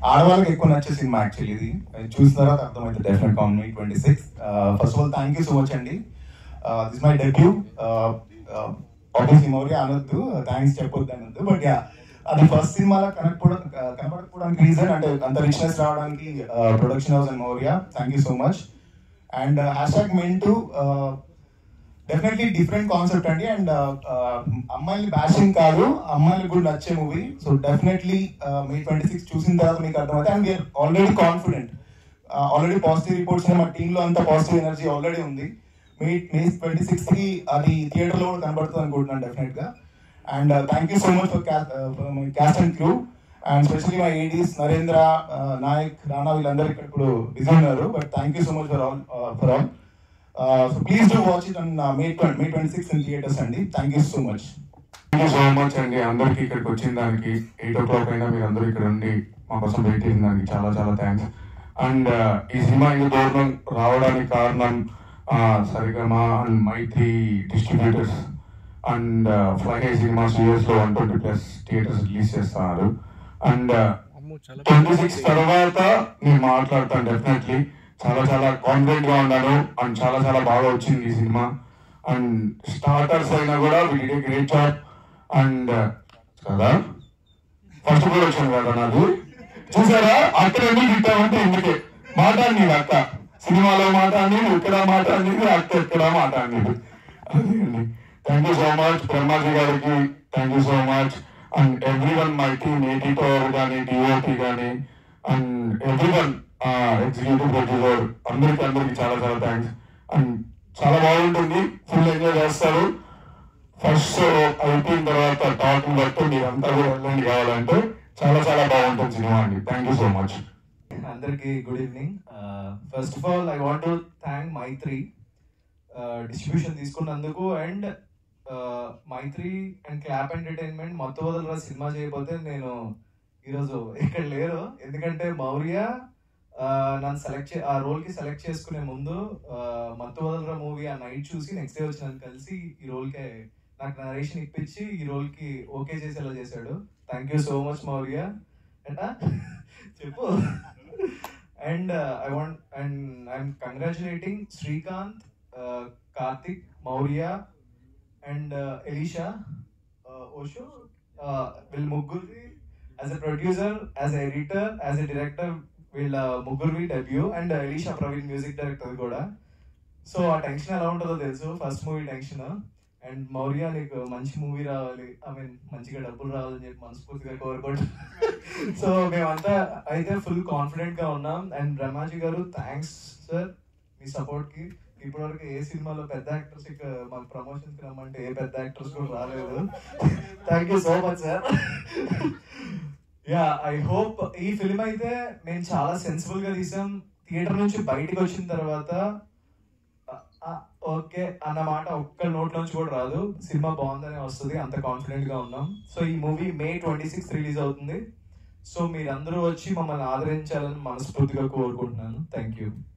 ఆడవాళ్ళకి ఎక్కువ నచ్చే సినిమా యాక్చువల్లీ ఇది అది చూసిన తర్వాత అర్థమైంది definite comedy twenty six first of all thank you so much అండి this my debut obviously Maurya అనొద్దు థ్యాంక్స్ చెప్పొద్దు అనొద్దు బట్ యా అది ఫస్ట్ సినిమాలో కనెక్ట్ కనపడకపోవడానికి రీజన్ అంటే అంత రిచ్నెస్ రావడానికి production house and Maurya thank you so much and hashtag main to definitely different concept అండి అండ్ అమ్మాయిని బ్యాషింగ్ కాదు అమ్మాయిలకు కూడా నచ్చే movie so definitely May twenty six చూసిన తర్వాత మీకు అర్థమవుతుంది and we are already confident already positive reports మా టీంలో అంత పాజిటివ్ ఎనర్జీ ఆల్రెడీ ఉంది మే మే ట్వంటీ సిక్స్ కి అది థియేటర్లో కూడా కనబడుతుంది అనుకుంటున్నాను డెఫినెట్ గా and thank you so much for cast and crew and specially my ADs Narendra Nayak Rana వీళ్ళందరూ ఇక్కడ ఇప్పుడు బిజీ ఉన్నారు but thank you so much for all for all so please do watch it on May May twenty six in theatres అండి thank you so much thank you so much అండి అందరికి ఇక్కడికి వచ్చిన దానికి ఎయిట్ ఓ clock అయినా మీరు అందరూ ఇక్కడ ఉండి మా కోసం వెయిట్ చేసిన దానికి చాలా చాలా థ్యాంక్స్ అండ్ ఈ సినిమా ఇంత దూరం రావడానికి కారణం Saregama and Mythri distributors and fly high cinemas US లో one twenty plus theatres release చేస్తున్నారు అండ్ ట్వంటీ సిక్స్ తర్వాత నేను మాట్లాడతాను డెఫినెట్లీ చాలా చాలా కాన్ఫిడెంట్ గా ఉన్నాను అండ్ చాలా చాలా బాగా వచ్చింది ఈ సినిమా అండ్ స్టార్టర్స్ అయినా కూడా వీడి గ్రేట్ జాబ్ అండ్ కదా ఫస్ట్ కూడా వచ్చాను కదా నాకు చూసారా అక్కడ ఎందుకు తిట్టామంటే ఇందుకే మాట్లాడి అక్క సినిమాలో మాట్లాడి ఇక్కడ మాట్లాడి అక్క ఎక్కడ మాట్లాడి అదే అండి thank you so much Brahmaji గారికి thank you so much and everyone my team ఏటీ పవర్ కానీ డిఓపి కానీ and everyone executive producer అందరికి అందరికి చాలా చాలా థ్యాంక్స్ అండ్ చాలా బాగుంటుంది ఫుల్ ఎంజాయ్ చేస్తారు ఫస్ట్ షో అయిపోయిన తర్వాత టాకింగ్ బట్టి మీరంతా కూడా వెళ్ళండి కావాలంటే చాలా చాలా బాగుంటుంది సినిమా అండి థ్యాంక్ యూ సో మచ్ అందరికి good evening first of all I want to thank Mythri distribution తీసుకున్నందుకు and Mythri and clap entertainment మొత్తం వదలరా సినిమా చేయకపోతే నేను ఈరోజు ఇక్కడ లేరు ఎందుకంటే మౌర్య ఆ, నన్ను సెలెక్ట్ చే ఆ రోల్ కి సెలెక్ట్ చేసుకునే ముందు ఆ, మత్తు వదలరా మూవీ ఆ నైట్ చూసి నెక్స్ట్ డే వచ్చి నన్ను కలిసి ఈ రోల్ కే నాకు నరేషన్ ఇప్పించి ఈ రోల్ కి ఓకే చేసేలా చేశాడు thank you so much Maurya ఎట్టా చెప్పు and I want and I'm congratulating Srikanth Karthik Maurya and Elisha Osho వీళ్ళ ముగ్గురిది as a producer as a editor as a director వీళ్ళ ముగ్గురివి debut and Elisha Praveen music director కూడా సో ఆ టెన్షన్ ఎలా ఉంటుందో తెలుసు first movie tension and Maurya నీకు మంచి మూవీ రావాలి ఐ మీన్ మంచిగా డబ్బులు రావాలని చెప్పి మనస్ఫూర్తిగా కోరుకుంటా సో మేమంతా అయితే ఫుల్ కాన్ఫిడెంట్ గా ఉన్నాం అండ్ బ్రహ్మాజీ గారు థ్యాంక్స్ సార్ మీ సపోర్ట్ కి ఇప్పటివరకు ఏ సినిమాలో పెద్ద యాక్టర్స్ ఇక మాకు ప్రమోషన్స్ కి రమ్మంటే ఏ పెద్ద యాక్టర్స్ కూడా రాలేదు thank you so much sir yeah I hope ఈ ఫిల్మ్ అయితే మేము చాలా సెన్సిబుల్ గా తీసాం థియేటర్ నుంచి బయటికి వచ్చిన తర్వాత ఓకే అన్న మాట ఒక్క నోట్ నుంచి కూడా రాదు సినిమా బాగుందని వస్తుంది అంత కాన్ఫిడెంట్ గా ఉన్నాం సో ఈ movie May twenty six release అవుతుంది సో మీరందరూ వచ్చి మమ్మల్ని ఆదరించాలని మనస్ఫూర్తిగా కోరుకుంటున్నాను థ్యాంక్ యూ